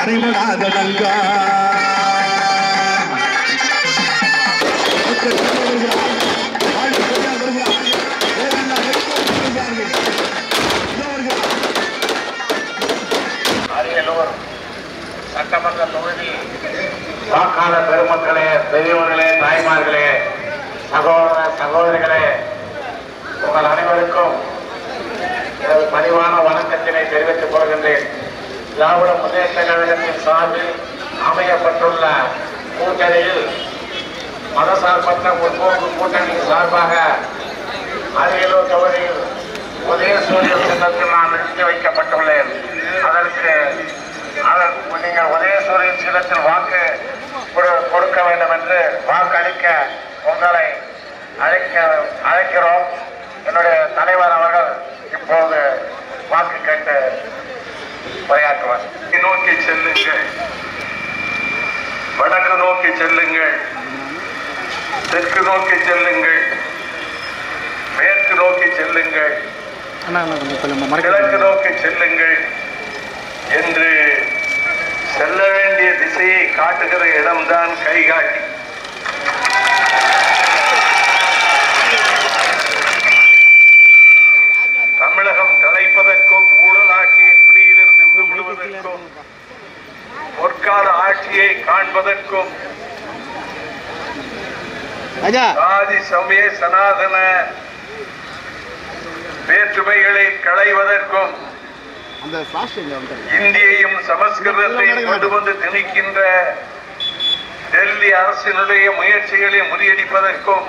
அறைபடாத நங்கா அரியலூர் சட்டமன்ற தொகுதி வாக்காளர் பெருமக்களே பெரியவர்களே தாய்மார்களே சகோதர சகோதரிகளே உங்கள் அனைவருக்கும் எனது பணிவான வணக்கத்தினை தெரிவித்துக் கொள்கின்றேன் திராவிட முன்னேற்ற கழகத்தின் சார்பில் அமையப்பட்டுள்ள கூட்டணியில் மதசார்பற்ற முற்போக்கு கூட்டணியின் சார்பாக அரியலூர் தொகுதியில் உதயசூரிய சின்னத்தில் நான் நிறுத்தி வைக்கப்பட்டுள்ளேன் அதற்கு அதன் நீங்கள் உதயசூரியன் சின்னத்தில் வாக்கு கொடு- கொடுக்க வேண்டும் என்று வாக்களிக்க உங்களை அழைக்க அழைக்கிறோம் என்னுடைய தலைவர் அவர்கள் இப்போது வாக்கு கேட்டு உரையாற்றுவார் நோக்கி செல்லுங்கள் வடக்கு நோக்கி செல்லுங்கள் தெற்கு நோக்கி செல்லுங்கள் மேற்கு நோக்கி செல்லுங்கள் அண்ணா அண்ணா கொஞ்சம் சொல்லுங்க மறக்க கிழக்கு நோக்கி செல்லுங்கள் என்று செல்ல வேண்டிய திசையை காட்டுகிற இடம்தான் கைகாட்டி தமிழகம் தலைப்பதற்கும் ஊழல் ஆட்சியின் பிடியிலிருந்து விடுபடுவதற்கும் பொற்கால ஆட்சியை காண்பதற்கும் ராஜா சாதி சமய சனாதன வேற்றுமைகளை களைவதற்கும் அந்த ஃபிளாஷ் இங்க வந்து இந்தியையும் சமஸ்கிருதத்தையும் கொண்டு வந்து திணிக்கின்ற டெல்லி அரசினுடைய முயற்சிகளை முறியடிப்பதற்கும்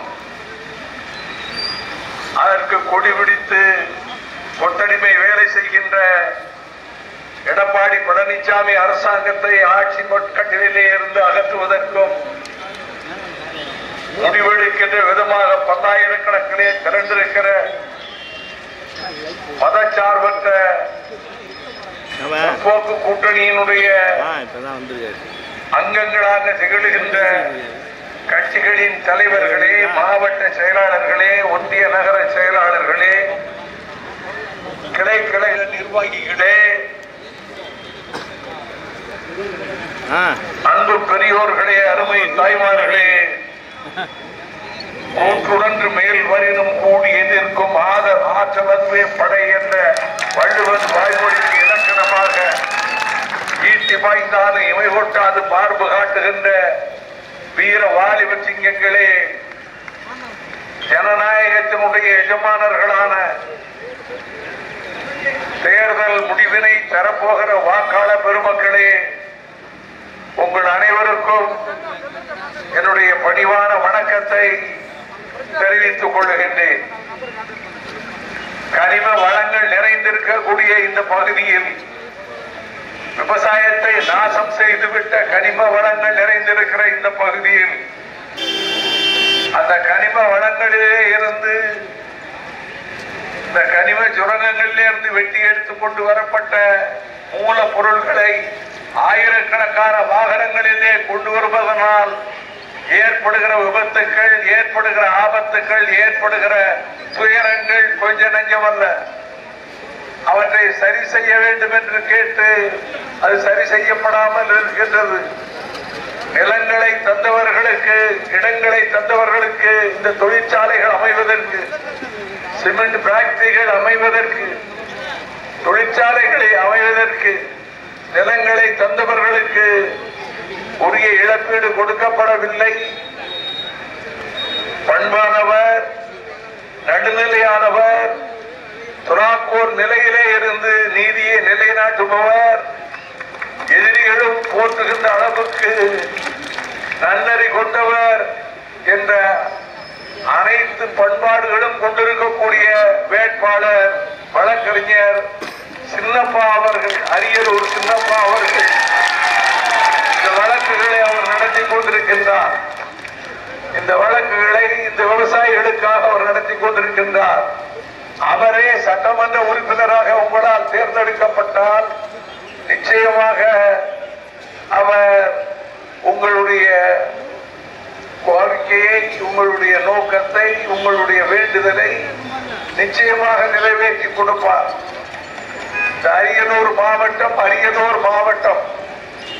அதற்கு கொடி பிடித்து கொத்தடிமை வேலை செய்கின்ற எடப்பாடி பழனிசாமி அரசாங்கத்தை ஆட்சி கட்டிலே இருந்து அகற்றுவதற்கும் முடிவெடுக்கின்ற விதமாக பல்லாயிரக்கணக்கிலே திரண்டிருக்கிற மதச்சார்பற்ற முற்போக்கு கூட்டணியினுடைய ஆ இப்பதான் வந்திருக்காரு அங்கங்களாக திகழ்கின்ற கட்சிகளின் தலைவர்களே மாவட்ட செயலாளர்களே ஒன்றிய நகர செயலாளர்களே கிளை கிளை நிர்வாகிகளே ஆ அன்பு பெரியோர்களே அருமை தாய்மார்களே மூன்றுடன்று மேல் வரினும் கூடி எதிர்க்கும் ஆதர் ஆற்றலன்பே படை என்ற வள்ளுவன் வாய்மொழிக்கு இலக்கணமாக ஈட்டி பாய்ந்தாலும் இமை கொட்டாது மார்பு காட்டுகின்ற வீர வாலிப சிங்கங்களே ஜனநாயகத்தினுடைய எஜமானர்களான தேர்தல் முடிவினை தரப்போகிற வாக்காளர் பெருமக்களே உங்கள் அனைவருக்கும் என்னுடைய பணிவான வணக்கத்தை தெரிவித்துக் கொள்ளுகின்றேன் கனிம வளங்கள் நிறைந்திருக்கக்கூடிய இந்த பகுதியில் விவசாயத்தை நாசம் செய்துவிட்ட கனிம வளங்கள் நிறைந்திருக்கிற இந்த பகுதியில் அந்த கனிம வளங்களிலே இருந்து இந்த கனிம சுரங்கங்களிலே இருந்து வெட்டி எடுத்து கொண்டு வரப்பட்ட மூலப்பொருட்களை ஆயிரக்கணக்கான வாகனங்களிலே கொண்டு வருவதனால் ஏற்படுகிற விபத்துக்கள் ஏற்படுகிற ஆபத்துக்கள் ஏற்படுகிற துயரங்கள் கொஞ்ச நஞ்சமல்ல அவற்றை சரி செய்ய வேண்டும் என்று கேட்டு அது சரி செய்யப்படாமல் இருக்கின்றது நிலங்களை தந்தவர்களுக்கு இடங்களை தந்தவர்களுக்கு இந்த தொழிற்சாலைகள் அமைவதற்கு சிமெண்ட் ஃபேக்டரிகள் அமைவதற்கு தொழிற்சாலைகளை அமைவதற்கு நிலங்களை தந்தவர்களுக்கு உரிய இழப்பீடு கொடுக்கப்படவில்லை பண்பானவர் நடுநிலையானவர் துறாக்கோர் நிலையிலே இருந்து நீதியை நிலைநாட்டுபவர் எதிரிகளும் போற்றுகின்ற அளவுக்கு நன்னறி கொண்டவர் என்ற அனைத்து பண்பாடுகளும் கொண்டிருக்கக்கூடிய வேட்பாளர் வழக்கறிஞர் சின்னப்பா அவர்கள் அரியலூர் சின்னப்பா அவர்கள் இந்த வழக்குகளை அவர் நடத்தி கொண்டிருக்கின்றார் இந்த வழக்குகளை இந்த விவசாயிகளுக்காக அவர் நடத்தி கொண்டிருக்கின்றார் அவரே சட்டமன்ற உறுப்பினராக உங்களால் தேர்ந்தெடுக்கப்பட்டால் நிச்சயமாக அவர் உங்களுடைய கோரிக்கையை உங்களுடைய நோக்கத்தை உங்களுடைய வேண்டுதலை நிச்சயமாக நிறைவேற்றி கொடுப்பார் இந்த அரியலூர் மாவட்டம் அரியலூர் மாவட்டம்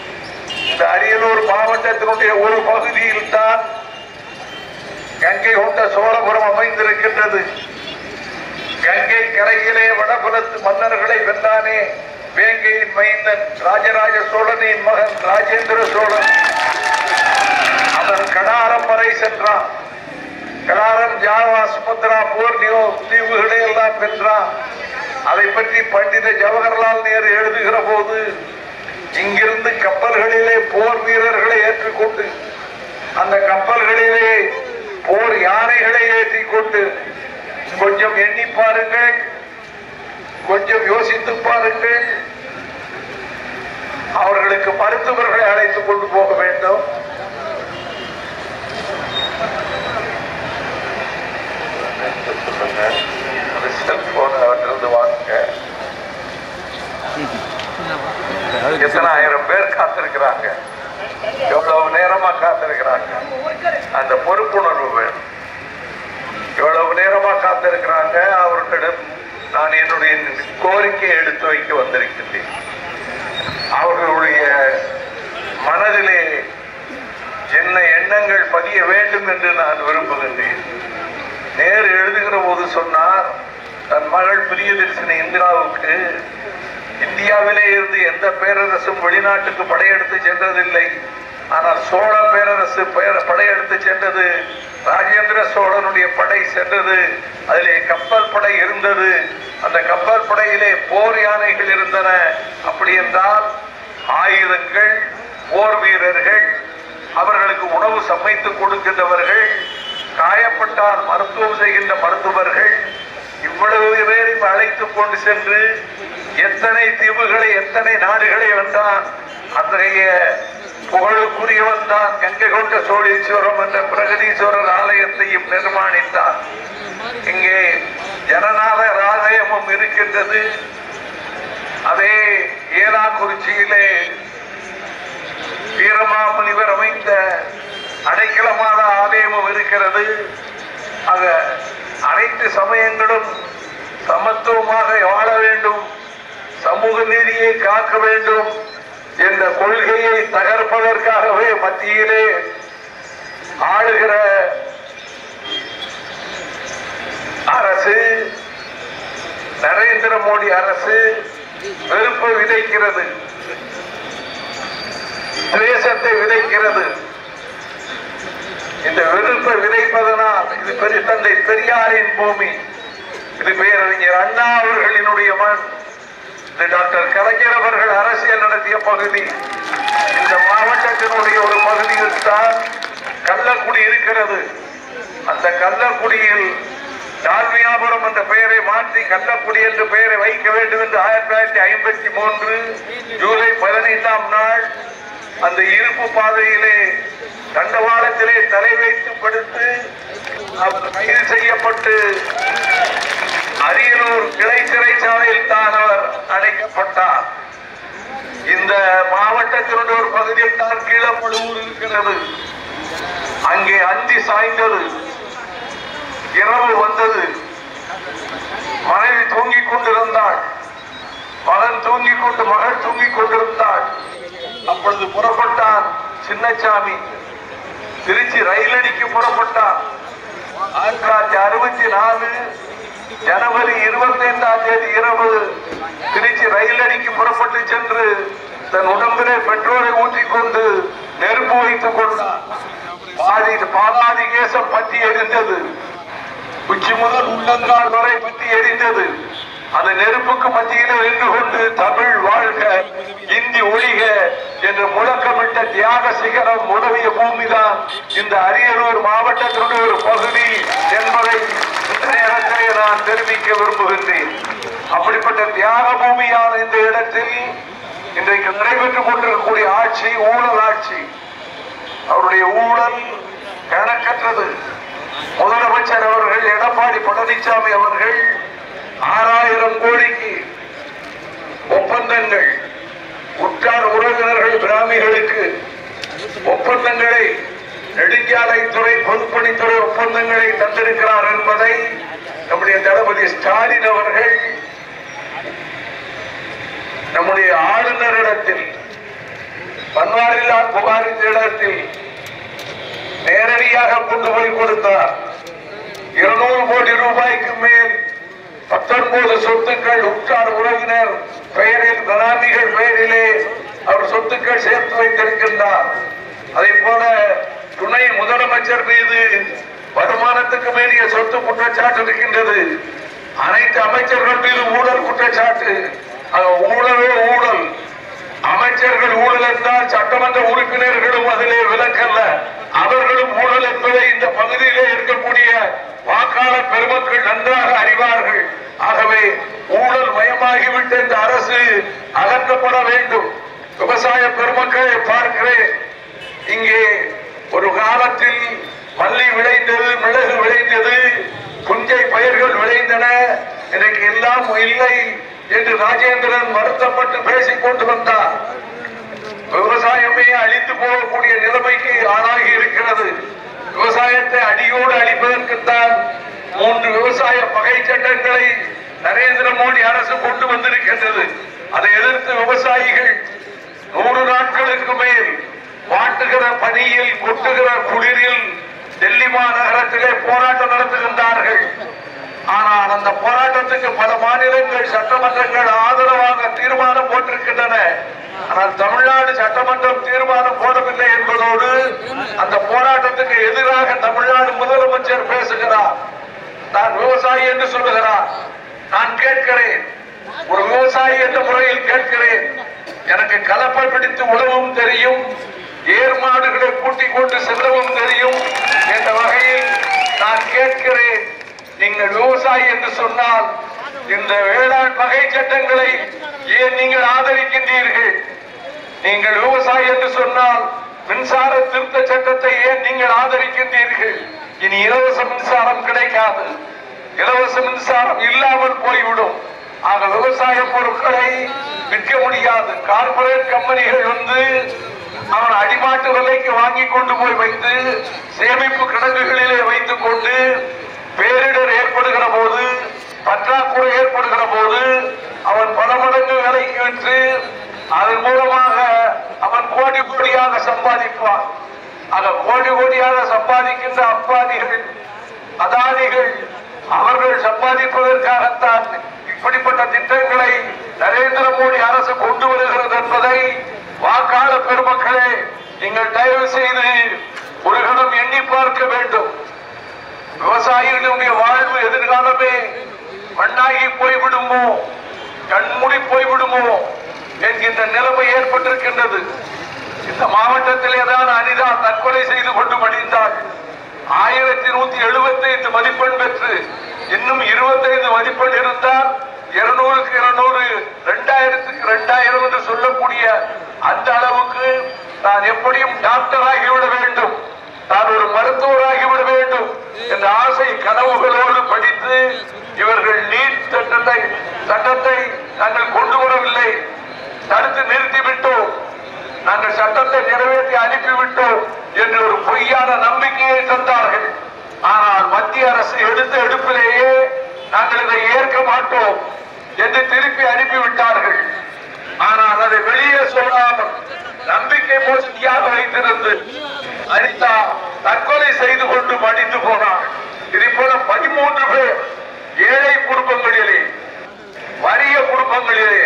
இந்த அரியலூர் மாவட்டத்தினுடைய ஒரு பகுதியில் தான் கங்கை கொண்ட சோழபுரம் அமைந்திருக்கின்றது கங்கை கரையிலே வடபுலத்து மன்னர்களை வென்றானே வேங்கையின் மைந்தன் ராஜராஜ சோழனின் மகன் ராஜேந்திர சோழன் அவன் கடாரம் வரை சென்றான் கடாரம் ஜாவா சுமத்ரா போர்னியோ தீவுகளை எல்லாம் வென்றான் அதை பற்றி பண்டித ஜவஹர்லால் நேரு எழுதுகிற போது இங்கிருந்து கப்பல்களிலே போர் வீரர்களை ஏற்றிக்கொண்டு அந்த கப்பல்களிலே போர் யானைகளை ஏற்றிக் கொண்டு கொஞ்சம் எண்ணி பாருங்கள் கொஞ்சம் யோசித்து பாருங்கள் அவர்களுக்கு மருத்துவர்களை அழைத்துக் கொண்டு போக வேண்டும் ஒரு செல்போன் அவற்றிலிருந்து வாங்க எத்தனை ஆயிரம் பேர் காத்திருக்கிறாங்க எவ்வளவு நேரமா காத்திருக்கிறாங்க அந்த பொறுப்புணர்வு வேணும் எவ்வளவு நேரமா காத்திருக்கிறாங்க அவர்களிடம் நான் என்னுடைய கோரிக்கையை எடுத்து வைக்க வந்திருக்கின்றேன் அவர்களுடைய மனதிலே என்ன எண்ணங்கள் பதிய வேண்டும் என்று நான் விரும்புகின்றேன் நேரு எழுதுகிற போது சொன்னார் தன் மகள் பிரியதர்சினி இந்திராவுக்கு இந்தியாவிலே இருந்து எந்த பேரரசும் வெளிநாட்டுக்கு படையெடுத்து சென்றதில்லை ஆனால் சோழ பேரரசு பேர- படையெடுத்து சென்றது ராஜேந்திர சோழனுடைய படை சென்றது அதிலே கப்பல் படை இருந்தது அந்த கப்பல் படையிலே போர் யானைகள் இருந்தன அப்படி என்றால் ஆயுதங்கள் போர் வீரர்கள் அவர்களுக்கு உணவு சமைத்து கொடுக்கின்றவர்கள் காயப்பட்டால் மருத்துவம் செய்கின்ற மருத்துவர்கள் இவ்வளவு பேரையும் அழைத்துக் கொண்டு சென்று எத்தனை தீவுகளை எத்தனை நாடுகளை வந்தான் அத்தகைய புகழுக்குரியவன் தான் கங்கை கொண்ட சோழீஸ்வரம் என்ற பிரகதீஸ்வரர் ஆலயத்தையும் நிர்மாணித்தான் இங்கே ஜனநாதர் ஆலயமும் இருக்கின்றது அதே ஏலாக்குறிச்சியிலே வீரமாமுனிவர் அமைந்த அடைக்கலமாத ஆலயமும் இருக்கிறது ஆக அனைத்து சமயங்களும் சமத்துவமாக வாழ வேண்டும் சமூக நீதியை காக்க வேண்டும் என்ற கொள்கையை தகர்ப்பதற்காகவே மத்தியிலே ஆளுகிற அரசு நரேந்திர மோடி அரசு வெறுப்பை விதைக்கிறது துவேஷத்தை விதைக்கிறது இந்த வெறுப்பை விதைப்பதனால் இது பெரிய தந்தை பெரியாரின் பூமி இது பேரறிஞர் அண்ணா அவர்களினுடைய மண் இது டாக்டர் கலைஞர் அவர்கள் அரசியல் நடத்திய பகுதி இந்த மாவட்டத்தினுடைய ஒரு பகுதியில் தான் கள்ளக்குடி இருக்கிறது அந்த கள்ளக்குடியில் டால்மியாபுரம் என்ற பெயரை மாற்றி கள்ளக்குடி என்ற பெயரை வைக்க வேண்டும் என்று ஆயிரத்தி தொள்ளாயிரத்தி ஐம்பத்தி மூன்று ஜூலை பதினைந்தாம் நாள் அந்த இருப்பு பாதையிலே தண்டவாளத்திலே தலை வைத்து படுத்து அவர் கைது செய்யப்பட்டு அரியலூர் கிளை சிறைச்சாலையில் தான் அவர் அடைக்கப்பட்டார் இந்த மாவட்டத்தினுடைய ஒரு பகுதியில் தான் கீழப்படுவூர் இருக்கிறது அங்கே அந்தி சாய்ந்தது இரவு வந்தது மனைவி தூங்கிக் கொண்டிருந்தாள் மகன் தூங்கிக் கொண்டு மகள் தூங்கிக் கொண்டிருந்தாள் அப்பொழுது புறப்பட்டான் சின்னசாமி திருச்சி ரயிலடிக்கு புறப்பட்டான் ஆயிரத்தி தொள்ளாயிரத்தி அறுபத்தி நாலு ஜனவரி இருபத்தி ஐந்தாம் தேதி இரவு திருச்சி ரயிலடிக்கு புறப்பட்டு சென்று தன் உடம்பிலே பெட்ரோலை ஊற்றிக்கொண்டு நெருப்பு வைத்துக் கொண்டான் பாதி பாலாதி கேசம் பற்றி எரிந்தது உச்சி முதல் உள்ளங்கால் வரை பற்றி எரிந்தது அந்த நெருப்புக்கு மத்தியிலே நின்று கொண்டு தமிழ் வாழ்க இந்தி ஒழிக என்று முழக்கமிட்ட தியாக சிகரம் உதவிய பூமிதான் இந்த அரியலூர் மாவட்டத்தினுடைய ஒரு பகுதி என்பதை இந்த நேரத்திலே நான் தெரிவிக்க விரும்புகின்றேன் அப்படிப்பட்ட தியாக பூமியான இந்த இடத்தில் இன்றைக்கு நடைபெற்றுக் கொண்டிருக்கக்கூடிய ஆட்சி ஊழல் ஆட்சி அவருடைய ஊழல் கணக்கற்றது முதலமைச்சர் அவர்கள் எடப்பாடி பழனிசாமி அவர்கள் ஆறாயிரம் கோடிக்கு ஒப்பந்தங்கள் உற்றார் உறவினர்கள் பிராமிகளுக்கு ஒப்பந்தங்களை நெடுஞ்சாலைத்துறை பொதுப்பணித்துறை ஒப்பந்தங்களை தந்திருக்கிறார் என்பதை நம்முடைய தளபதி ஸ்டாலின் அவர்கள் நம்முடைய ஆளுநரிடத்தில் பன்வாரிலால் புகாரின் இடத்தில் நேரடியாக கொண்டு போய் கொடுத்தார் இருநூறு கோடி ரூபாய்க்கு மேல் பத்தொன்பது சொத்துக்கள் உற்றார் உறவினர் பெயரில் கலாமிகள் பெயரிலே அவர் சொத்துக்கள் சேர்த்து வைத்திருக்கின்றார் அதே போல துணை முதலமைச்சர் மீது வருமானத்துக்கு மீறிய சொத்து குற்றச்சாட்டு இருக்கின்றது அனைத்து அமைச்சர்கள் மீது ஊழல் குற்றச்சாட்டு அது ஊழலோ ஊழல் அமைச்சர்கள் ஊழல் என்றால் சட்டமன்ற உறுப்பினர்களும் அதிலே விலக்கல்ல அவர்களும் ஊழல் என்பதை இந்த பகுதியிலே இருக்கக்கூடிய வாக்காளர் பெருமக்கள் நன்றாக அறிவார்கள் ஆகவே ஊழல் மயமாகிவிட்ட இந்த அரசு அகற்றப்பட வேண்டும் விவசாய பெருமக்களை பார்க்கிறேன் இங்கே ஒரு காலத்தில் மல்லி விளைந்தது மிளகு விளைந்தது புஞ்சை பயிர்கள் விளைந்தன எனக்கு எல்லாம் இல்லை என்று ராஜேந்திரன் வருத்தப்பட்டு பேசிக் கொண்டு வந்தார் விவசாயமே அழிந்து போகக்கூடிய நிலைமைக்கு ஆளாகி இருக்கிறது விவசாயத்தை அடியோடு அழிப்பதற்குத்தான் மூன்று விவசாய பகை சட்டங்களை நரேந்திர மோடி அரசு கொண்டு வந்திருக்கின்றது அதை எதிர்த்து விவசாயிகள் நூறு நாட்களுக்கு மேல் வாட்டுகிற பனியில் கொட்டுகிற குளிரில் டெல்லி மாநகரத்திலே போராட்டம் நடத்துகின்றார்கள் ஆனால் அந்த போராட்டத்துக்கு பல மாநிலங்கள் சட்டமன்றங்கள் ஆதரவாக தீர்மானம் போட்டிருக்கின்றன ஆனால் தமிழ்நாடு சட்டமன்றம் தீர்மானம் போடவில்லை என்பதோடு அந்த போராட்டத்துக்கு எதிராக தமிழ்நாடு முதலமைச்சர் பேசுகிறார் நான் விவசாயி என்று சொல்லுகிறார் நான் கேட்கிறேன் ஒரு விவசாயி என்ற முறையில் கேட்கிறேன் எனக்கு கலப்பை பிடித்து உழவும் தெரியும் ஏர் மாடுகளை கூட்டிக் கொண்டு செல்லவும் தெரியும் என்ற வகையில் நான் கேட்கிறேன் நீங்கள் விவசாயி என்று சொன்னால் இந்த வேளாண் வகை சட்டங்களை ஏன் நீங்கள் ஆதரிக்கின்றீர்கள் நீங்கள் விவசாயி என்று சொன்னால் மின்சார திருத்த சட்டத்தை ஏன் நீங்கள் ஆதரிக்கின்றீர்கள் இனி இலவச மின்சாரம் கிடைக்காது இலவச மின்சாரம் இல்லாமல் போய்விடும் ஆக விவசாய பொருட்களை விற்க முடியாது கார்பரேட் கம்பெனிகள் வந்து அவன் அடிமாட்டு விலைக்கு வாங்கி கொண்டு போய் வைத்து சேமிப்பு கிடங்குகளிலே வைத்துக் கொண்டு பேரிடர் ஏற்படுகிற போது பற்றாக்குறை ஏற்படுகிற போது அவன் பல மடங்கு விலைக்கு விற்று அதன் மூலமாக அவன் கோடி கோடியாக சம்பாதிப்பான் ஆக கோடி கோடியாக சம்பாதிக்கின்ற அப்பாதிகள் அதானிகள் அவர்கள் சம்பாதிப்பதற்காகத்தான் இப்படிப்பட்ட திட்டங்களை நரேந்திர மோடி அரசு கொண்டு வருகிறது என்பதை வாக்காளர் பெருமக்களே நீங்கள் தயவு செய்து ஒரு கணம் எண்ணி பார்க்க வேண்டும் விவசாயிகளுடைய வாழ்வு எதிர்காலமே மண்ணாகி போய்விடுமோ கண்மூடி போய்விடுமோ என்கின்ற நிலைமை ஏற்பட்டிருக்கின்றது இந்த மாவட்டத்திலே தான் அனிதா தற்கொலை செய்து கொண்டு மடிந்தாள் ஆயிரத்தி நூத்தி எழுபத்தி ஐந்து மதிப்பெண் பெற்று இன்னும் இருபத்தைந்து மதிப்பெண் இருந்தால் இருநூறுக்கு இருநூறு ரெண்டாயிரத்துக்கு ரெண்டாயிரம் என்று சொல்லக்கூடிய அந்த அளவுக்கு நான் எப்படியும் டாக்டர் ஆகிவிட வேண்டும் நான் ஒரு மருத்துவராகிவிட வேண்டும் என்ற ஆசை கனவுகளோடு படித்து இவர்கள் நீட் சட்டத்தை சட்டத்தை நாங்கள் கொண்டு வரவில்லை தடுத்து நிறுத்திவிட்டோம் நாங்கள் சட்டத்தை நிறைவேற்றி அனுப்பிவிட்டோம் என்று ஒரு பொய்யான நம்பிக்கையை தந்தார்கள் ஆனால் மத்திய அரசு எடுத்த எடுப்பிலேயே நாங்கள் இதை ஏற்க மாட்டோம் என்று திருப்பி அனுப்பிவிட்டார்கள் ஆனால் அதை வெளியே சொல்லாமல் நம்பிக்கை மோசடியாக வைத்திருந்து அனிதா தற்கொலை செய்து கொண்டு மடிந்து போனார் இதை போல பதிமூன்று பேர் ஏழை குடும்பங்களிலே வறிய குடும்பங்களிலே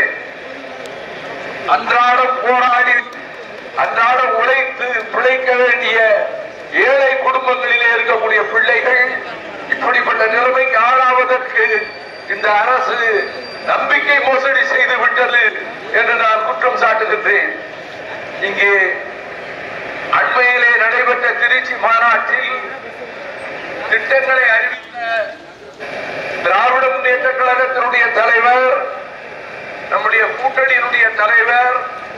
அன்றாடம் போராடி அன்றாடம் உழைத்து பிழைக்க வேண்டிய ஏழை குடும்பங்களிலே இருக்கக்கூடிய பிள்ளைகள் இப்படிப்பட்ட நிலைமைக்கு ஆளாவதற்கு இந்த அரசு நம்பிக்கை மோசடி செய்து விட்டது என்று நான் குற்றம் சாட்டுகின்றேன் இங்கே அண்மையிலே நடைபெற்ற திருச்சி மாநாட்டில் திட்டங்களை அறிவித்த திராவிட முன்னேற்ற கழகத்தினுடைய தலைவர் நம்முடைய கூட்டணியினுடைய தலைவர்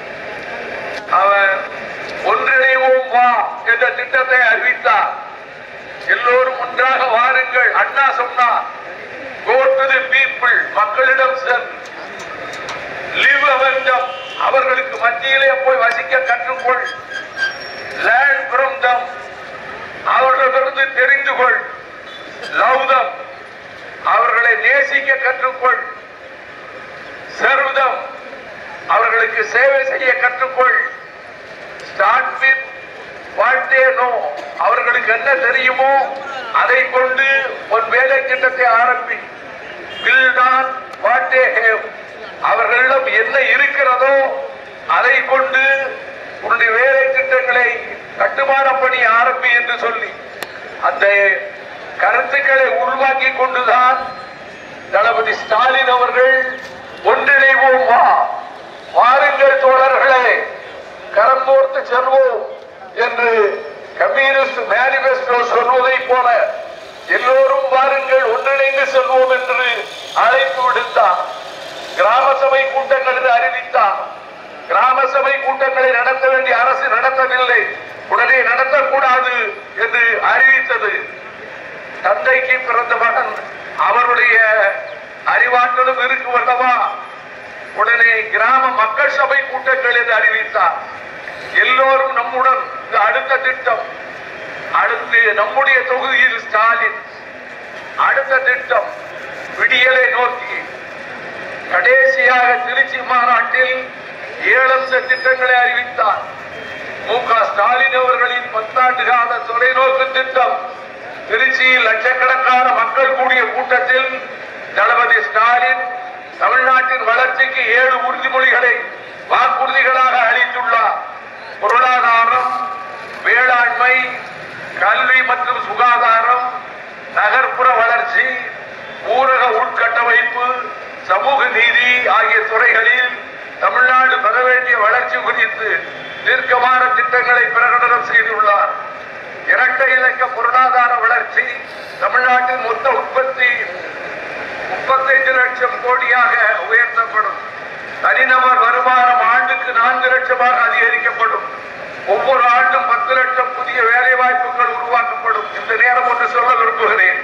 அவர் ஒன்றிணைவோம் வா என்ற திட்டத்தை அறிவித்தார் எல்லோரும் ஒன்றாக வாருங்கள் அண்ணா சொன்னார் go to the people மக்களிடம் செல் live among them அவர்களுக்கு மத்தியிலே போய் வசிக்க கற்றுக்கொள் learn from them அவர்களிடமிருந்து தெரிந்து கொள் love them அவர்களை நேசிக்க கற்றுக்கொள் serve them அவர்களுக்கு சேவை செய்ய கற்றுக்கொள் start with what they know அவர்களுக்கு என்ன தெரியுமோ அதை கொண்டு ஒரு வேலை திட்டத்தை ஆரம்பி build on what they have அவர்களிடம் என்ன இருக்கிறதோ அதை கொண்டு உன்னுடைய வேலை திட்டங்களை கட்டுமான பணி ஆரம்பி என்று சொல்லி அந்த கருத்துக்களை உருவாக்கி கொண்டுதான் தளபதி ஸ்டாலின் அவர்கள் ஒன்றிணைவோம் வா வாருங்கள் தோழர்களே கரம் கோர்த்து செல்வோம் என்று கம்யூனிஸ்ட் மேனிபெஸ்டோ சொல்வதை போல எல்லோரும் வாருங்கள் ஒன்றிணைந்து செல்வோம் என்று அழைப்பு விடுத்தார் கிராம சபை கூட்டங்கள் என்று அறிவித்தார் கிராம சபை கூட்டங்களை நடத்த வேண்டிய அரசு நடத்தவில்லை உடனே நடத்தக்கூடாது என்று அறிவித்தது தந்தைக்கு பிறந்த மகன் அவருடைய அறிவாற்றலும் இருக்கும் அல்லவா உடனே கிராம மக்கள் சபை கூட்டங்கள் என்று அறிவித்தார் எல்லோரும் நம்முடன் இது அடுத்த திட்டம் அடுத்து நம்முடைய தொகுதியில் ஸ்டாலின் அடுத்த திட்டம் விடியலை நோக்கி கடைசியாக திருச்சி மாநாட்டில் ஏழு அம்ச திட்டங்களை அறிவித்தார் மு க ஸ்டாலின் அவர்களின் பத்தாண்டு கால தொலைநோக்கு திட்டம் திருச்சியில் லட்சக்கணக்கான மக்கள் கூடிய கூட்டத்தில் தளபதி ஸ்டாலின் தமிழ்நாட்டின் வளர்ச்சிக்கு ஏழு உறுதிமொழிகளை வாக்குறுதிகளாக அளித்துள்ளார் பொருளாதாரம் வேளாண்மை கல்வி மற்றும் சுகாதாரம் நகர்ப்புற வளர்ச்சி ஊரக உள்கட்டமைப்பு சமூக நீதி ஆகிய துறைகளில் தமிழ்நாடு பெற வேண்டிய வளர்ச்சி குறித்து தீர்க்கமான திட்டங்களை பிரகடனம் செய்துள்ளார் இரட்டை இலக்க பொருளாதார வளர்ச்சி தமிழ்நாட்டின் மொத்த உற்பத்தி முப்பத்தைந்து லட்சம் கோடியாக உயர்த்தப்படும் தனிநபர் வருமானம் ஆண்டுக்கு நான்கு லட்சமாக அதிகரிக்கப்படும் ஒவ்வொரு ஆண்டும் பத்து லட்சம் புதிய வேலை வாய்ப்புகள் உருவாக்கப்படும் இந்த நேரம் ஒன்று சொல்ல விரும்புகிறேன்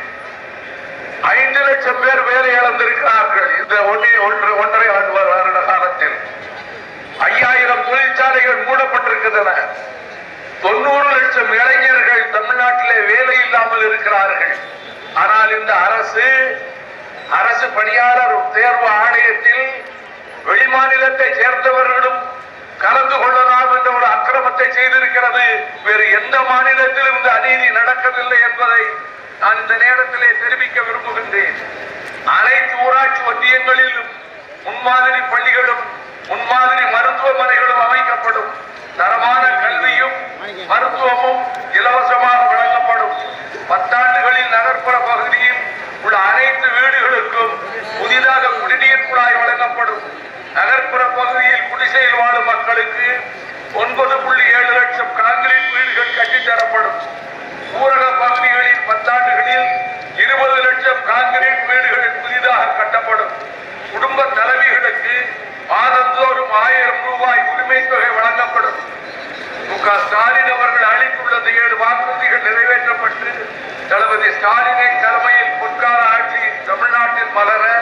ஐந்து லட்சம் பேர் வேலை இழந்திருக்கிறார்கள் இந்த ஒன்றே ஒன்று ஒன்றரை ஆண்டு வரு- வருட காலத்தில் ஐயாயிரம் தொழிற்சாலைகள் மூடப்பட்டிருக்கின்றன தொண்ணூறு லட்சம் இளைஞர்கள் தமிழ்நாட்டிலே வேலை இல்லாமல் இருக்கிறார்கள் ஆனால் இந்த அரசு அரசு பணியாளர் தேர்வு ஆணையத்தில் வெளிமாநிலத்தை சேர்ந்தவர்களும் கலந்து கொள்ளலாம் என்ற ஒரு அக்கிரமத்தை செய்திருக்கிறது வேறு எந்த மாநிலத்திலும் இந்த அநீதி நடக்கவில்லை என்பதை நான் இந்த நேரத்திலே தெரிவிக்க விரும்புகின்றேன் அனைத்து ஊராட்சி ஒன்றியங்களிலும் முன்மாதிரி பள்ளிகளும் முன்மாதிரி மருத்துவமனைகளும் அமைக்கப்படும் தரமான கல்வியும் மருத்துவமும் இலவசமாக வழங்கப்படும் பத்தாண்டுகளில் நகர்ப்புற பகுதியில் உள்ள அனைத்து வீடுகளுக்கும் புதிதாக குடிநீர் குழாய் வழங்கப்படும் நகர்ப்புற பகுதியில் குடிசையில் வாழும் மக்களுக்கு ஒன்பது புள்ளி ஏழு லட்சம் கான்கிரீட் வீடுகள் கட்டித்தரப்படும் ஊரக பகுதிகளில் பத்தாண்டுகளில் இருபது லட்சம் கான்கிரீட் வீடுகள் புதிதாக கட்டப்படும் குடும்ப தலைவிகளுக்கு மாதந்தோறும் ஆயிரம் ரூபாய் உரிமை தொகை வழங்கப்படும் மு க ஸ்டாலின் அவர்கள் அளித்துள்ள இந்த ஏழு வாக்குறுதிகள் நிறைவேற்றப்பட்டு தளபதி ஸ்டாலினை தலைமையில் பொற்கால ஆட்சி தமிழ்நாட்டில் மலர